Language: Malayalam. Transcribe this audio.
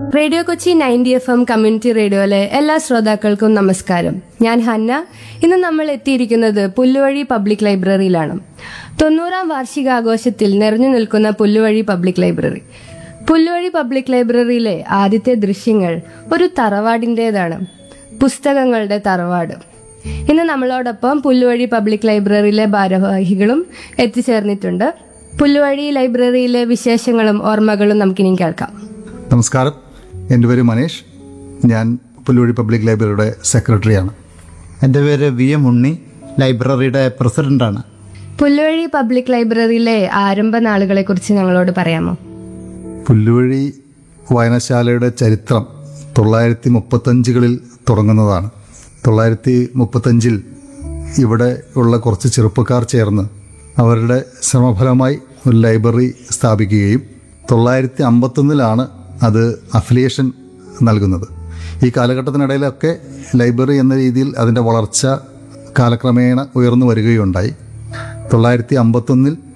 radio Kochi ninety F M community റേഡിയോയിലെ എല്ലാ ശ്രോതാക്കൾക്കും നമസ്കാരം ഞാൻ ഹന്ന ഇന്ന് നമ്മൾ എത്തിയിരിക്കുന്നത് പുല്ലുവഴി പബ്ലിക് ലൈബ്രറിയിലാണ് തൊണ്ണൂറാം വാർഷികാഘോഷത്തിൽ നിറഞ്ഞു നിൽക്കുന്ന Pulluvazhi public library Pulluvazhi public ലൈബ്രറിയിലെ ആദ്യത്തെ ദൃശ്യങ്ങൾ ഒരു തറവാടിൻ്റെതാണ് പുസ്തകങ്ങളുടെ തറവാട് ഇന്ന് നമ്മളോടൊപ്പം പുല്ലുവഴി പബ്ലിക് ലൈബ്രറിയിലെ ഭാരവാഹികളും എത്തിച്ചേർന്നിട്ടുണ്ട് പുല്ലുവഴി ലൈബ്രറിയിലെ വിശേഷങ്ങളും ഓർമ്മകളും നമുക്കിനി കേൾക്കാം നമസ്കാരം എൻ്റെ പേര് മനീഷ് ഞാൻ പുല്ലുവഴി പബ്ലിക് ലൈബ്രറിയുടെ സെക്രട്ടറിയാണ് എൻ്റെ പേര് വി എം ഉണ്ണി ലൈബ്രറിയുടെ പ്രസിഡൻ്റാണ് പുല്ലുവഴി പബ്ലിക് ലൈബ്രറിയിലെ ആരംഭ നാളുകളെ കുറിച്ച് ഞങ്ങളോട് പറയാമോ പുല്ലുവഴി വായനശാലയുടെ ചരിത്രം തൊള്ളായിരത്തി മുപ്പത്തഞ്ചുകളിൽ തുടങ്ങുന്നതാണ് തൊള്ളായിരത്തി മുപ്പത്തഞ്ചിൽ ഇവിടെ ഉള്ള കുറച്ച് ചെറുപ്പക്കാർ ചേർന്ന് അവരുടെ ശ്രമഫലമായി ഒരു ലൈബ്രറി സ്ഥാപിക്കുകയും തൊള്ളായിരത്തി അമ്പത്തൊന്നിലാണ് അത് അഫിലിയേഷൻ നൽകുന്നത് ഈ കാലഘട്ടത്തിനിടയിലൊക്കെ ലൈബ്രറി എന്ന രീതിയിൽ അതിൻ്റെ വളർച്ച കാലക്രമേണ ഉയർന്നു വരികയുണ്ടായി തൊള്ളായിരത്തി അമ്പത്തൊന്നിൽ